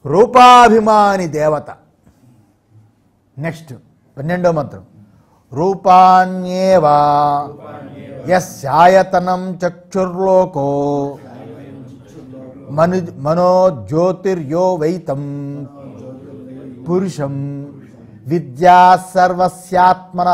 రూపాభిమాని దేవత నెక్స్ట్ పన్నెండో మంత్రం రూపాణ్యేవా యస్యాయతనం చక్షుర్లోకో మను మనోజ్యోతిర్యో వైతం పురుషం విద్యా సర్వస్యాత్మన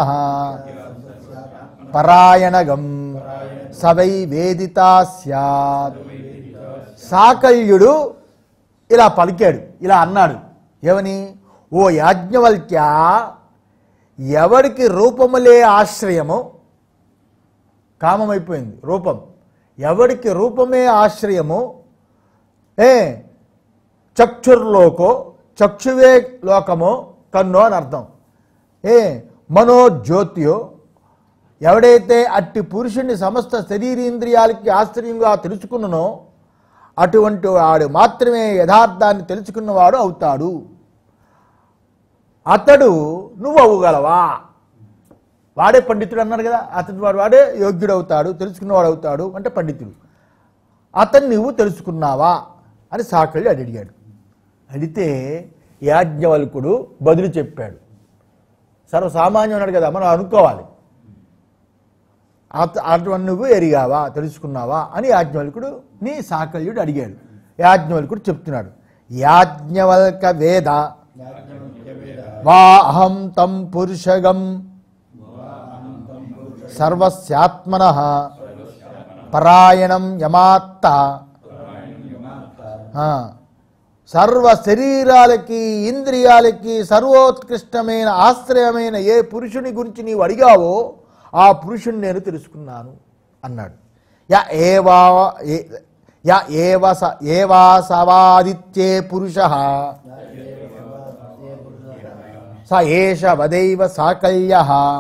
పరాయణగం సవై వేదితా స్యాత్ సాకల్యుడు ఇలా పలికాడు ఇలా అన్నాడు ఏమని ఓ యాజ్ఞవల్క్య ఎవడికి రూపములే ఆశ్రయము కామమైపోయింది రూపం ఎవడికి రూపమే ఆశ్రయము ఏ చక్షుర్లోకో చక్షువే లోకమో కన్ను అని అర్థం ఏ మనోజ్యోతియో ఎవడైతే అట్టి పురుషుని సమస్త శరీరేంద్రియాలకి ఆశ్చర్యంగా తెలుసుకున్ననో అటువంటి వాడు మాత్రమే యథార్థాన్ని తెలుసుకున్నవాడు అవుతాడు అతడు నువ్వు అవ్వగలవా వాడే పండితుడు అన్నారు కదా అతడు వాడు వాడే యోగ్యుడు అవుతాడు తెలుసుకున్నవాడు అవుతాడు అంటే పండితుడు అతన్ని నువ్వు తెలుసుకున్నావా అని సాకళ్ళు అని అడిగాడు అడిగితే యాజ్ఞవల్కుడు బదులు చెప్పాడు సర్వసామాన్యం అన్నాడు కదా మనం అనుకోవాలి అత అటువంటి నువ్వు ఎరిగావా తెలుసుకున్నావా అని యాజ్ఞవల్కుడు నీ సాకల్యుడు అడిగాడు యాజ్ఞవల్కుడు చెప్తున్నాడు యాజ్ఞవల్క వేద వా అహం తం పురుషగం సర్వస్యాత్మన పరాయణం యమాత్త ఆ, సర్వ శరీరాలకి ఇంద్రియాలకి సర్వోత్కృష్టమైన ఆశ్రయమైన ఏ పురుషుని గురించి నీవు అడిగావో ఆ పురుషుని నేను తెలుసుకున్నాను అన్నాడు యా ఏవా ఏ- యా ఏవ స ఏవా సవాదిత్యే పురుష స ఏష వదైవ సాకల్య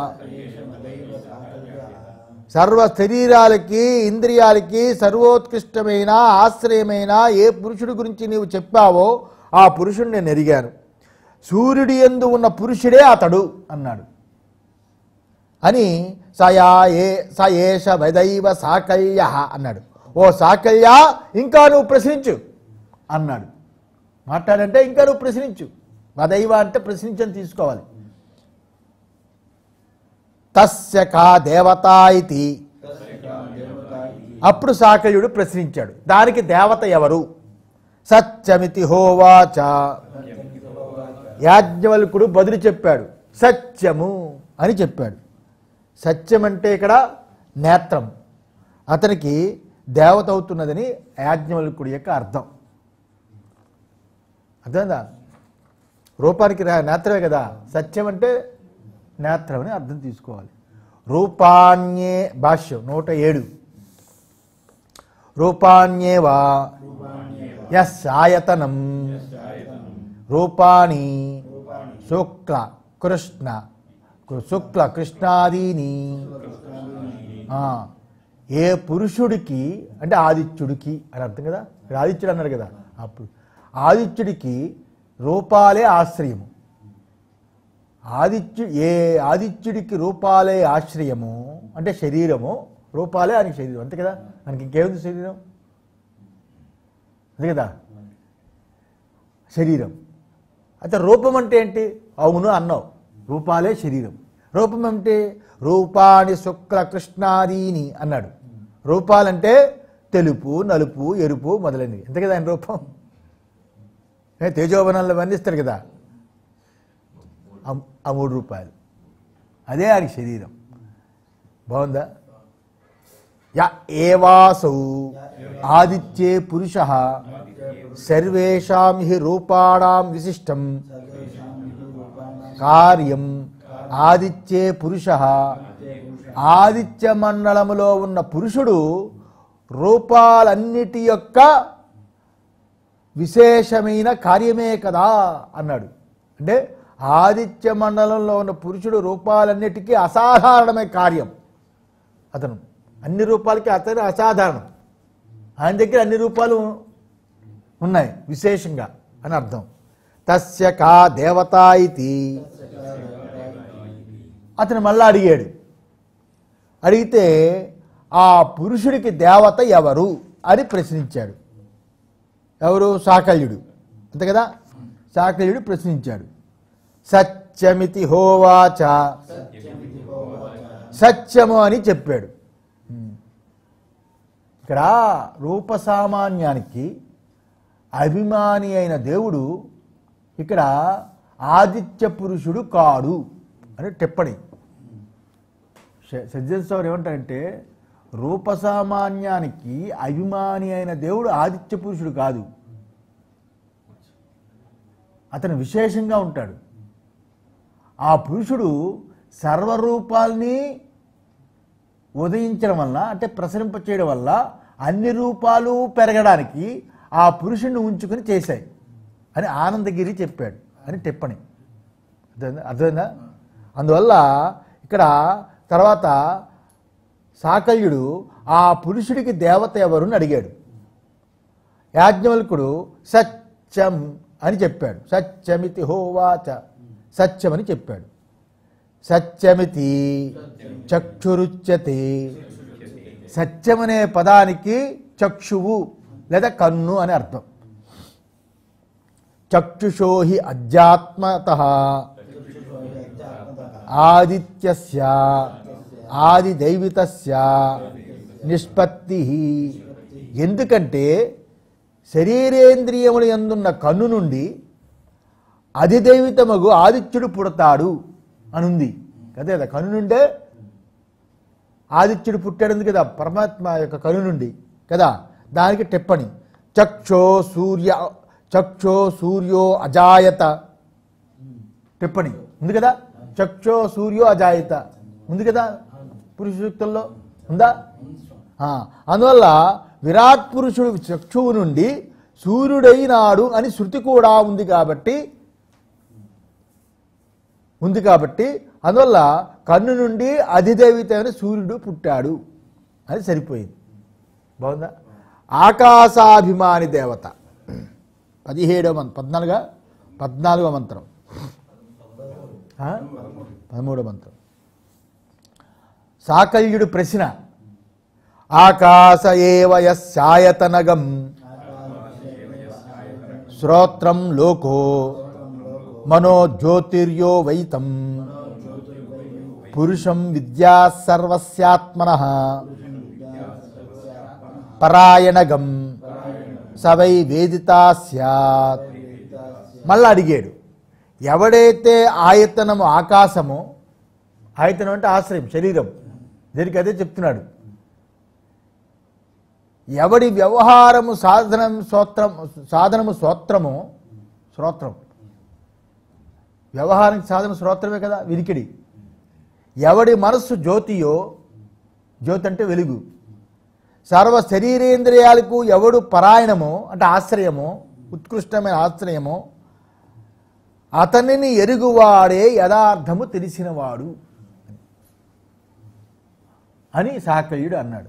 సర్వ శరీరాలకి ఇంద్రియాలకి సర్వోత్కృష్టమైన ఆశ్రయమైన ఏ పురుషుడి గురించి నీవు చెప్పావో ఆ పురుషుడు నేను ఎరిగాను సూర్యుడి ఎందు ఉన్న పురుషుడే అతడు అన్నాడు అని సయా ఏ స ఏష వదైవ సాకల్య అన్నాడు ఓ సాకల్య ఇంకా నువ్వు ప్రశ్నించు అన్నాడు మాట్లాడంటే ఇంకా నువ్వు ప్రశ్నించు వదైవ అంటే ప్రశ్నించని తీసుకోవాలి తస్య కా దేవత ఇది అప్పుడు సాకల్యుడు ప్రశ్నించాడు దానికి దేవత ఎవరు సత్యమితి హోవాచ యాజ్ఞవల్కుడు బదులు చెప్పాడు సత్యము అని చెప్పాడు సత్యం అంటే ఇక్కడ నేత్రం అతనికి దేవత అవుతున్నదని యాజ్ఞవల్కుడి యొక్క అర్థం అర్థమైందా రూపానికి రా- నేత్రమే కదా సత్యం అంటే నేత్రం అని అర్థం తీసుకోవాలి రూపాణ్యే భాష్యం నూట ఏడు రూపాణ్యేవా యస్ ఆయతనం రూపాణి శుక్ల కృష్ణ శుక్ల కృష్ణాదీని ఆ, ఏ పురుషుడికి అంటే ఆదిత్యుడికి అని అర్థం కదా ఇక్కడ ఆదిత్యుడు అన్నారు కదా అప్పుడు ఆదిత్యుడికి రూపాలే ఆశ్రయము ఆదిత్యు ఏ ఆదిత్యుడికి రూపాలే ఆశ్రయము అంటే శరీరము రూపాలే ఆయనకి శరీరం అంతే కదా మనకి ఇంకేముంది శరీరం అంతే కదా శరీరం అయితే రూపం అంటే ఏంటి అవును అన్నావు రూపాలే శరీరం రూపం అంటే రూపాని శుక్ల కృష్ణాదీని అన్నాడు రూపాలంటే తెలుపు నలుపు ఎరుపు మొదలైనవి అంతే కదా ఆయన రూపం ఏ తేజోవనంలో వర్ణిస్తారు కదా ఆ- ఆ మూడు రూపాయలు అదే ఆయన శరీరం బాగుందా యా ఏవాసౌ ఆదిత్యే పురుష సర్వేషాం హి రూపాణాం విశిష్టం కార్యం ఆదిత్యే పురుష ఆదిత్య మండలములో ఉన్న పురుషుడు రూపాలన్నిటి యొక్క విశేషమైన కార్యమే కదా అన్నాడు అంటే ఆదిత్య మండలంలో ఉన్న పురుషుడు రూపాలన్నిటికీ అసాధారణమైన కార్యం అతను అన్ని రూపాలకి అతను అసాధారణం ఆయన దగ్గర అన్ని రూపాలు ఉన్నాయి విశేషంగా అని అర్థం తస్య కా దేవత ఇది అతను మళ్ళా అడిగాడు అడిగితే ఆ పురుషుడికి దేవత ఎవరు అని ప్రశ్నించాడు ఎవరు సాకల్యుడు అంతే కదా సాకల్యుడు ప్రశ్నించాడు సత్యమితి హోవాచ సత్యము అని చెప్పాడు ఇక్కడ రూపసామాన్యానికి అభిమాని అయిన దేవుడు ఇక్కడ ఆదిత్య పురుషుడు కాడు అని టిప్పణి స- సజ్జన స్వామి ఏమంటారంటే రూపసామాన్యానికి అభిమాని అయిన దేవుడు ఆదిత్య పురుషుడు కాదు అతను విశేషంగా ఉంటాడు ఆ పురుషుడు సర్వరూపాల్ని ఉదయించడం వల్ల అంటే ప్రసరింప చేయడం వల్ల అన్ని రూపాలు పెరగడానికి ఆ పురుషుణ్ణి ఉంచుకుని చేశాయి అని ఆనందగిరి చెప్పాడు అని టిప్పణి అర్థమైందా అర్థమైందా అందువల్ల ఇక్కడ తర్వాత సాకల్యుడు ఆ పురుషుడికి దేవత ఎవరు అని అడిగాడు యాజ్ఞవల్కుడు సత్యం అని చెప్పాడు సత్యమితి హోవాచ సత్యమని చెప్పాడు సత్యమితి చక్షురుచ్యతే సత్యమనే పదానికి చక్షువు లేదా కన్ను అని అర్థం చక్షుషోహి అధ్యాత్మత ఆదిత్యస్య ఆదిదైవితస్య నిష్పత్తి ఎందుకంటే శరీరేంద్రియములు ఎందున్న కన్ను నుండి అధిదైవితమగు ఆదిత్యుడు పుడతాడు అనుంది అదే కదా కన్ను నుండే ఆదిత్యుడు పుట్టాడు కదా పరమాత్మ యొక్క కను నుండి కదా దానికి టిప్పణి చక్షో సూర్య చక్షో సూర్యో అజాయత టిప్పణి ఉంది కదా చక్షో సూర్యో అజాయత ఉంది కదా పురుష సూక్తుల్లో ఉందా ఆ, అందువల్ల విరాట్ పురుషుడు చక్షువు నుండి సూర్యుడైనాడు అని శృతి కూడా ఉంది కాబట్టి ఉంది కాబట్టి అందువల్ల కన్ను నుండి అధిదేవితైన సూర్యుడు పుట్టాడు అని సరిపోయింది బాగుందా ఆకాశాభిమాని దేవత పదిహేడవ మంత్రం పద్నాలుగా పద్నాలుగో మంత్రం ఆ? పదమూడవ మంత్రం సాకల్యుడు ప్రశ్న ఆకాశ ఏవ యస్యాయతనగం శ్రోత్రం లోకో మనో జ్యోతిర్యో వైతం పురుషం విద్యా సర్వస్యాత్మన పరాయణగం సవై వేదితా స్యాత్ మళ్ళా అడిగాడు ఎవడైతే ఆయతనము ఆకాశము ఆయతనం అంటే ఆశ్రయం శరీరం దీనికి అదే చెప్తున్నాడు ఎవడి వ్యవహారము సాధనం స్తోత్రం సాధనము స్తోత్రము శ్రోత్రం వ్యవహారానికి సాధన శ్రోత్రమే కదా వినికిడి ఎవడి మనస్సు జ్యోతియో జ్యోతి అంటే వెలుగు సర్వ శరీరేంద్రియాలకు ఎవడు పరాయణమో అంటే ఆశ్రయమో ఉత్కృష్టమైన ఆశ్రయమో అతనిని ఎరుగువాడే యథార్థము తెలిసినవాడు అని సాకల్యుడు అన్నాడు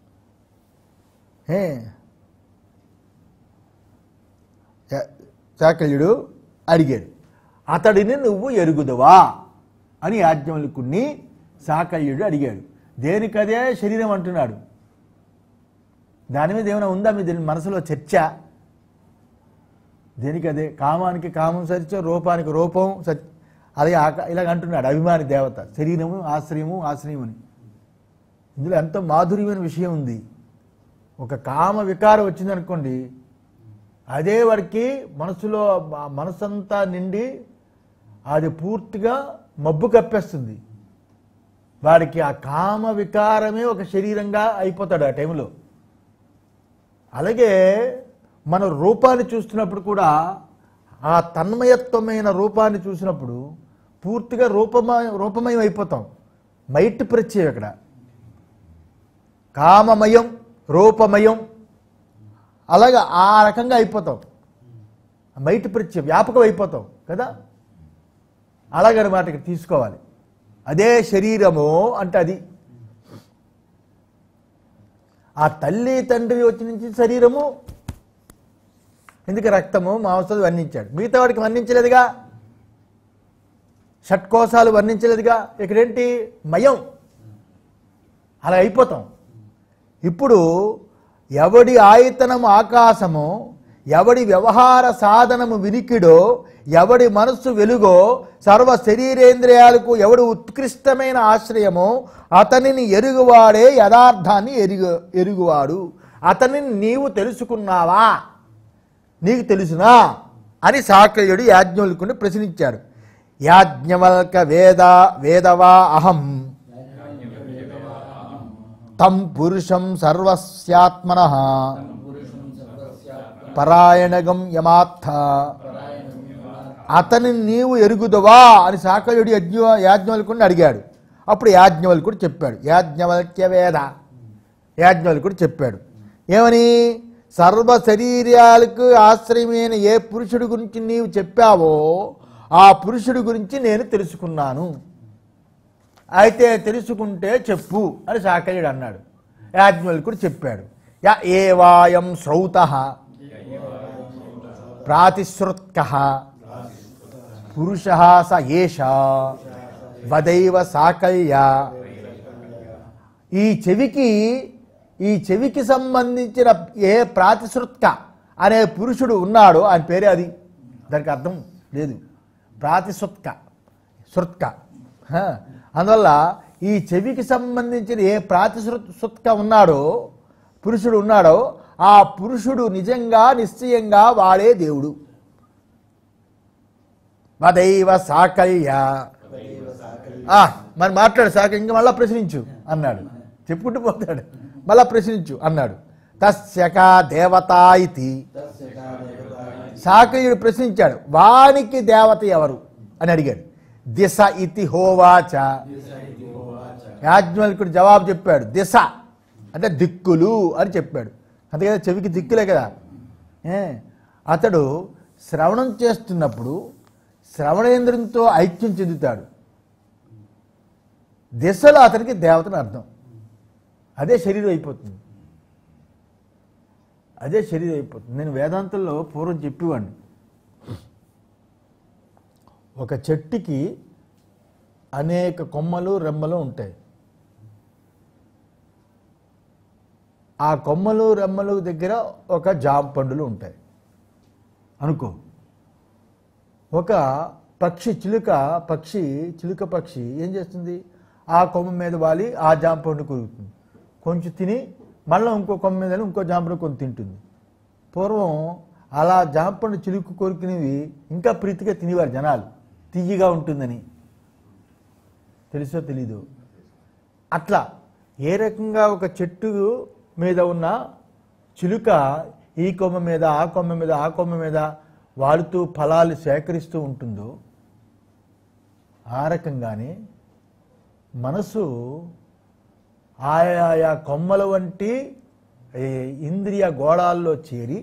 ఏ చా- చాకల్యుడు అడిగాడు అతడిని నువ్వు ఎరుగుదువా అని యాజ్ఞవల్కుణ్ణి సాకల్యుడు అడిగాడు దేనికదే శరీరం అంటున్నాడు దాని మీద ఏమైనా ఉందా మీ దీని మనసులో చర్చ దేనికదే కామానికి కామం సత్యం రూపానికి రూపం సత్ అదే ఆక ఇలాగ అంటున్నాడు అభిమాని దేవత శరీరము ఆశ్రయము ఆశ్రయం అని ఇందులో ఎంతో మాధుర్యమైన విషయం ఉంది ఒక కామ వికారం వచ్చిందనుకోండి అదే వాడికి మనసులో ఆ మనసంతా నిండి అది పూర్తిగా మబ్బు కప్పేస్తుంది వాడికి ఆ కామ వికారమే ఒక శరీరంగా అయిపోతాడు ఆ టైంలో అలాగే మన రూపాన్ని చూస్తున్నప్పుడు కూడా ఆ తన్మయత్వమైన రూపాన్ని చూసినప్పుడు పూర్తిగా రూపమయ రూపమయం అయిపోతాం మైట్ ప్రత్యయం ఇక్కడ కామమయం రూపమయం అలాగా ఆ రకంగా అయిపోతాం మైట్ ప్రత్యయం వ్యాపకం అయిపోతాం కదా అలాగనమాట ఇక్కడ తీసుకోవాలి అదే శరీరము అంటే అది ఆ తల్లి తండ్రి వచ్చి నుంచి శరీరము ఎందుకు రక్తము మాంసం వర్ణించాడు మిగతా వాడికి వర్ణించలేదుగా షట్కోశాలు వర్ణించలేదుగా ఇక్కడేంటి మయం అలా అయిపోతాం ఇప్పుడు ఎవడి ఆయతనము ఆకాశము ఎవడి వ్యవహార సాధనము వినికిడో ఎవడి మనస్సు వెలుగో సర్వ శరీరేంద్రియాలకు ఎవడు ఉత్కృష్టమైన ఆశ్రయమో అతనిని ఎరుగువాడే యథార్థాన్ని ఎరుగు ఎరుగువాడు అతనిని నీవు తెలుసుకున్నావా నీకు తెలుసునా అని సాకర్యుడు యాజ్ఞవల్కుని ప్రశ్నించాడు యాజ్ఞవల్క వేద వేదవా అహం తం పురుషం సర్వస్యాత్మన పరాయణగం యమార్థ అతని నీవు ఎరుగుదవా అని సాకర్యుడు యజ్ఞ యాజ్ఞవల్కుని అడిగాడు అప్పుడు యాజ్ఞవల్కుడు చెప్పాడు యాజ్ఞవల్క్య వేద యాజ్ఞవల్కుడు చెప్పాడు ఏమని సర్వ శరీరాలకు ఆశ్రయమైన ఏ పురుషుడి గురించి నీవు చెప్పావో ఆ పురుషుడి గురించి నేను తెలుసుకున్నాను అయితే తెలుసుకుంటే చెప్పు అని సాకర్యుడు అన్నాడు యాజ్ఞవల్కుడు చెప్పాడు యా ఏవాయం శ్రౌత ప్రాతిశ్రుత్క పురుష స ఏష వదైవ సాకల్య ఈ చెవికి ఈ చెవికి సంబంధించిన ఏ ప్రాతిశ్రుత్క అనే పురుషుడు ఉన్నాడో ఆయన పేరే అది దానికి అర్థం లేదు ప్రాతిశ్రుత్క శృత్క హ. అందువల్ల ఈ చెవికి సంబంధించిన ఏ ప్రాతిశ్రుత్క ఉన్నాడో పురుషుడు ఉన్నాడో ఆ పురుషుడు నిజంగా నిశ్చయంగా వాడే దేవుడు వదైవ సాకల్య ఆ, మరి మాట్లాడు సాక ఇంక మళ్ళా ప్రశ్నించు అన్నాడు చెప్పుకుంటూ పోతాడు మళ్ళా ప్రశ్నించు అన్నాడు తస్యక దేవత ఇది సాకయుడు ప్రశ్నించాడు వానికి దేవత ఎవరు అని అడిగాడు దిశ ఇతి హోవాచ యాజ్ఞవల్కుడు జవాబు చెప్పాడు దిశ అంటే దిక్కులు అని చెప్పాడు అంతే కదా చెవికి దిక్కులే కదా ఏ అతడు శ్రవణం చేస్తున్నప్పుడు శ్రవణేంద్రంతో ఐక్యం చెందుతాడు దిశలో అతనికి దేవతను అర్థం అదే శరీరం అయిపోతుంది అదే శరీరం అయిపోతుంది నేను వేదాంతంలో పూర్వం చెప్పేవాడిని ఒక చెట్టుకి అనేక కొమ్మలు రెమ్మలు ఉంటాయి ఆ కొమ్మలు రెమ్మలు దగ్గర ఒక జామ పండులు ఉంటాయి అనుకో ఒక పక్షి చిలుక పక్షి చిలుక పక్షి ఏం చేస్తుంది ఆ కొమ్మ మీద వాలి ఆ జామ పండు కొరుకుతుంది కొంచెం తిని మళ్ళీ ఇంకో కొమ్మ మీద ఇంకో జామ పండు కొంచెం తింటుంది పూర్వం అలా జామ పండు చిలుక కొరికినవి ఇంకా ప్రీతిగా తినేవారు జనాలు తీయగా ఉంటుందని తెలుసో తెలీదు అట్లా ఏ రకంగా ఒక చెట్టు మీద ఉన్న చిలుక ఈ కొమ్మ మీద ఆ కొమ్మ మీద ఆ కొమ్మ మీద వాడుతూ ఫలాలు సేకరిస్తూ ఉంటుందో ఆ రకంగానే మనసు ఆయా కొమ్మల వంటి ఏ, ఇంద్రియ గోళాల్లో చేరి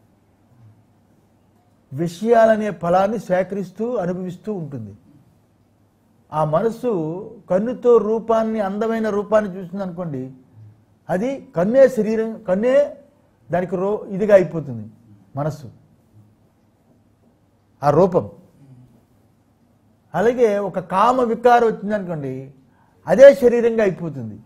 విషయాలనే ఫలాన్ని సేకరిస్తూ అనుభవిస్తూ ఉంటుంది ఆ మనసు కన్నుతో రూపాన్ని అందమైన రూపాన్ని చూసింది అనుకోండి అది కన్నే శరీరం కన్నే దానికి రో ఇదిగా అయిపోతుంది మనస్సు ఆ రూపం అలాగే ఒక కామ వికారం వచ్చింది అనుకోండి అదే శరీరంగా అయిపోతుంది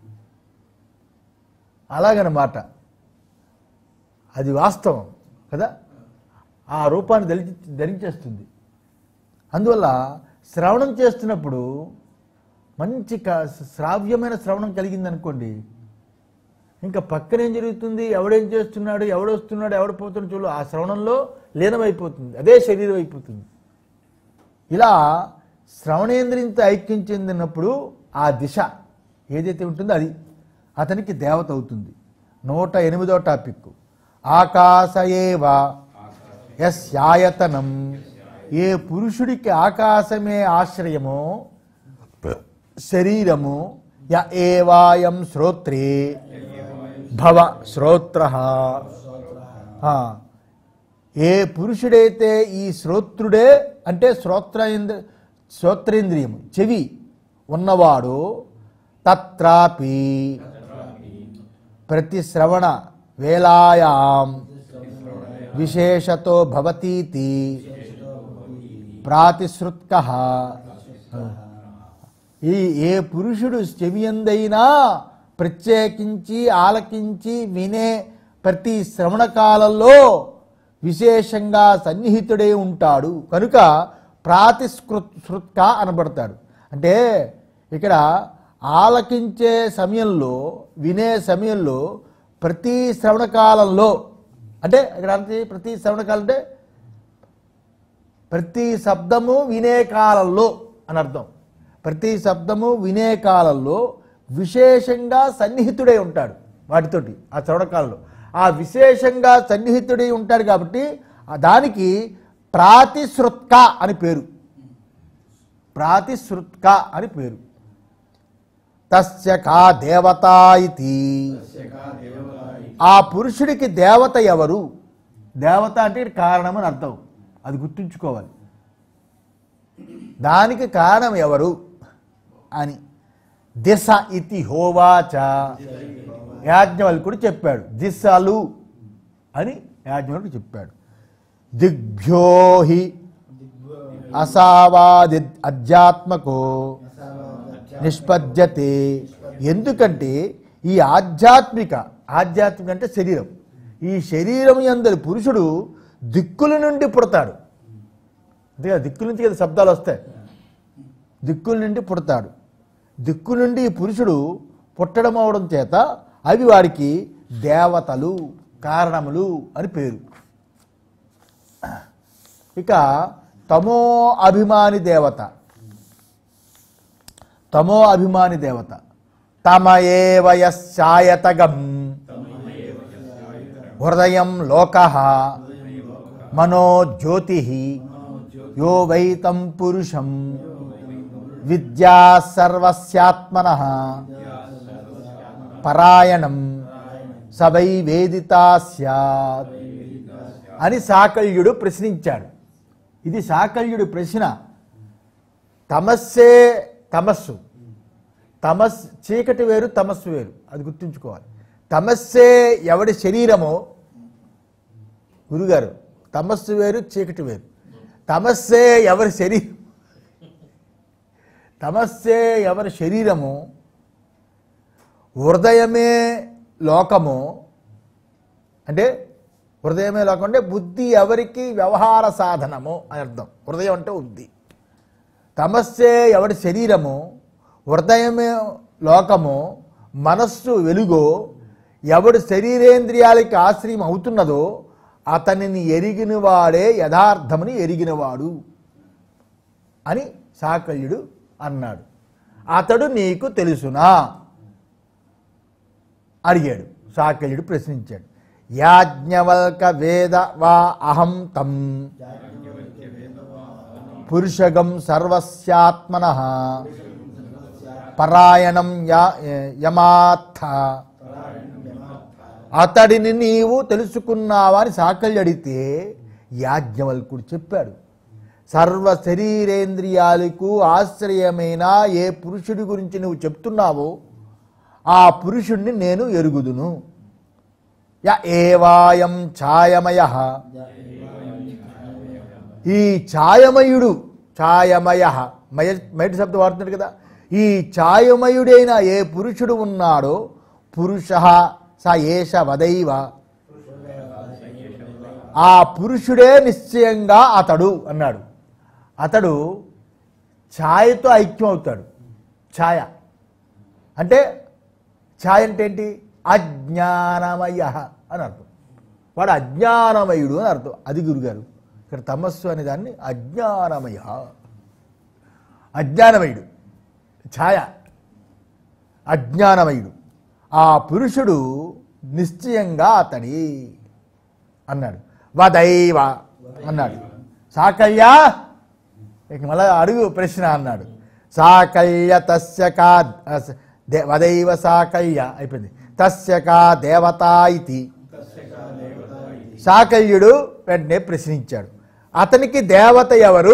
అలాగనమాట అది వాస్తవం కదా ఆ రూపాన్ని ధరించి ధరించేస్తుంది అందువల్ల శ్రవణం చేస్తున్నప్పుడు మంచి క- శ్రావ్యమైన శ్రవణం కలిగిందనుకోండి ఇంకా పక్కన ఏం జరుగుతుంది ఎవడేం చేస్తున్నాడు ఎవడు వస్తున్నాడు ఎవడు పోతున్నాడు చూడు ఆ శ్రవణంలో లీనమైపోతుంది అదే శరీరం అయిపోతుంది ఇలా శ్రవణేంద్రియంతో ఐక్యం చెందినప్పుడు ఆ దిశ ఏదైతే ఉంటుందో అది అతనికి దేవత అవుతుంది నూట ఎనిమిదో టాపిక్ ఆకాశయేవ యస్యాయతనం ఏ పురుషుడికి ఆకాశమే ఆశ్రయమో శరీరము య ఏవాయం శ్రోత్రే భవ శ్రోత్ర ఏ పురుషుడైతే ఈ శ్రోత్రుడే అంటే శ్రోత్రేంద్ర శ్రోత్రేంద్రియం చెవి ఉన్నవాడు తత్రాపి ప్రతి శ్రవణ వేలాయాం విశేషతో భవతీతి ప్రాతిశ్రుత్క ఈ ఏ పురుషుడు చెవియందైనా ప్రత్యేకించి ఆలకించి వినే ప్రతి శ్రవణ కాలంలో విశేషంగా సన్నిహితుడే ఉంటాడు కనుక ప్రాతిస్కృత్ శృత్క అనబడతాడు అంటే ఇక్కడ ఆలకించే సమయంలో వినే సమయంలో ప్రతి శ్రవణ కాలంలో అంటే ఇక్కడ అంటే ప్రతి శ్రవణ కాలం అంటే ప్రతి శబ్దము వినే కాలంలో అని అర్థం ప్రతి శబ్దము వినే కాలంలో విశేషంగా సన్నిహితుడై ఉంటాడు వాటితోటి ఆ శ్రవణకాలంలో ఆ విశేషంగా సన్నిహితుడై ఉంటాడు కాబట్టి ఆ దానికి ప్రాతిశ్రుత్క అని పేరు ప్రాతిశ్రుత్క అని పేరు తస్య కా దేవత ఇది ఆ పురుషుడికి దేవత ఎవరు దేవత అంటే ఇది కారణం అని అర్థం అది గుర్తుంచుకోవాలి దానికి కారణం ఎవరు అని దిశ ఇతి హోవాచ యాజ్ఞవల్కుడు చెప్పాడు దిశలు అని యాజ్ఞవల్కుడు చెప్పాడు దిగ్భ్యోహి అసావాది అధ్యాత్మకో నిష్పద్యతే ఎందుకంటే ఈ ఆధ్యాత్మిక ఆధ్యాత్మిక అంటే శరీరం ఈ శరీరం అందరి పురుషుడు దిక్కుల నుండి పుడతాడు అంతే కదా దిక్కుల నుంచి కదా శబ్దాలు వస్తాయి దిక్కుల నుండి పుడతాడు దిక్కు నుండి ఈ పురుషుడు పుట్టడం అవడం చేత అవి వాడికి దేవతలు కారణములు అని పేరు ఇక తమో అభిమాని దేవత తమో అభిమాని దేవత తమ ఏవయశాయతగం హృదయం లోక మనో జ్యోతి యో వైతం పురుషం విద్యా సర్వస్యాత్మన పరాయణం సవై వేదితా స్యాత్ అని సాకల్యుడు ప్రశ్నించాడు ఇది సాకల్యుడి ప్రశ్న తమస్సే తమస్సు తమస్ చీకటి వేరు తమస్సు వేరు అది గుర్తుంచుకోవాలి తమస్సే ఎవడి శరీరమో గురుగారు తమస్సు వేరు చీకటి వేరు తమస్సే ఎవరి శరీరం తమస్సే ఎవరి శరీరము హృదయమే లోకము అంటే హృదయమే లోకం అంటే బుద్ధి ఎవరికి వ్యవహార సాధనము అని అర్థం హృదయం అంటే బుద్ధి తమస్సే ఎవడి శరీరము హృదయమే లోకము మనస్సు వెలుగో ఎవడు శరీరేంద్రియాలకి ఆశ్రయం అవుతున్నదో అతనిని ఎరిగినవాడే యథార్థముని ఎరిగినవాడు అని సాకల్యుడు అన్నాడు అతడు నీకు తెలుసునా అడిగాడు సాకల్యుడు ప్రశ్నించాడు యాజ్ఞవల్క వేద వా అహం తం పురుషగం సర్వస్యాత్మన పరాయణం యా- యమార్థ అతడిని నీవు తెలుసుకున్నావా అని సాకల్య అడిగితే యాజ్ఞవల్కుడు చెప్పాడు సర్వ శరీరేంద్రియాలకు ఆశ్రయమైన ఏ పురుషుడి గురించి నువ్వు చెప్తున్నావో ఆ పురుషుణ్ణి నేను ఎరుగుదును య ఏవాయం ఛాయమయ ఈ ఛాయమయుడు ఛాయమయ మయ మయటి శబ్దం వాడుతున్నాడు కదా ఈ ఛాయమయుడైన ఏ పురుషుడు ఉన్నాడో పురుష స ఏష వదైవ ఆ పురుషుడే నిశ్చయంగా అతడు అన్నాడు అతడు ఛాయతో ఐక్యం అవుతాడు ఛాయ అంటే ఛాయ అంటే ఏంటి అజ్ఞానమయ అని అర్థం వాడు అజ్ఞానమయుడు అని అర్థం అది గురుగారు ఇక్కడ తమస్సు అనే దాన్ని అజ్ఞానమయ అజ్ఞానమయుడు ఛాయ అజ్ఞానమయుడు ఆ పురుషుడు నిశ్చయంగా అతడి అన్నాడు వదైవ అన్నాడు సాకల్య ఇక మళ్ళా అడుగు ప్రశ్న అన్నాడు సాకల్య తస్య కా దే- వదైవ సాకల్య అయిపోయింది తస్య కా దేవత ఇది సాకల్యుడు వెంటనే ప్రశ్నించాడు అతనికి దేవత ఎవరు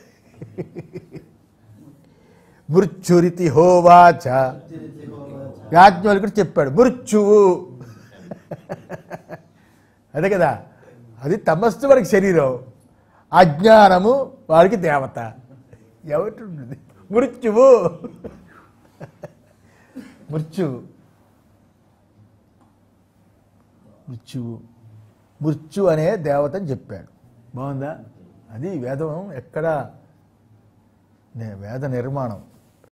మృత్యురితి హోవాచ యాజ్ఞవల్కుడు చెప్పాడు మృత్యువు అదే కదా అది తమస్సు వాడికి శరీరం అజ్ఞానము వాడికి దేవత ఎవటి ఉంటుంది మృత్యువు మృత్యువు మృత్యువు మృత్యు అనే దేవతని చెప్పాడు బాగుందా అది వేదం ఎక్కడ నే- వేద నిర్మాణం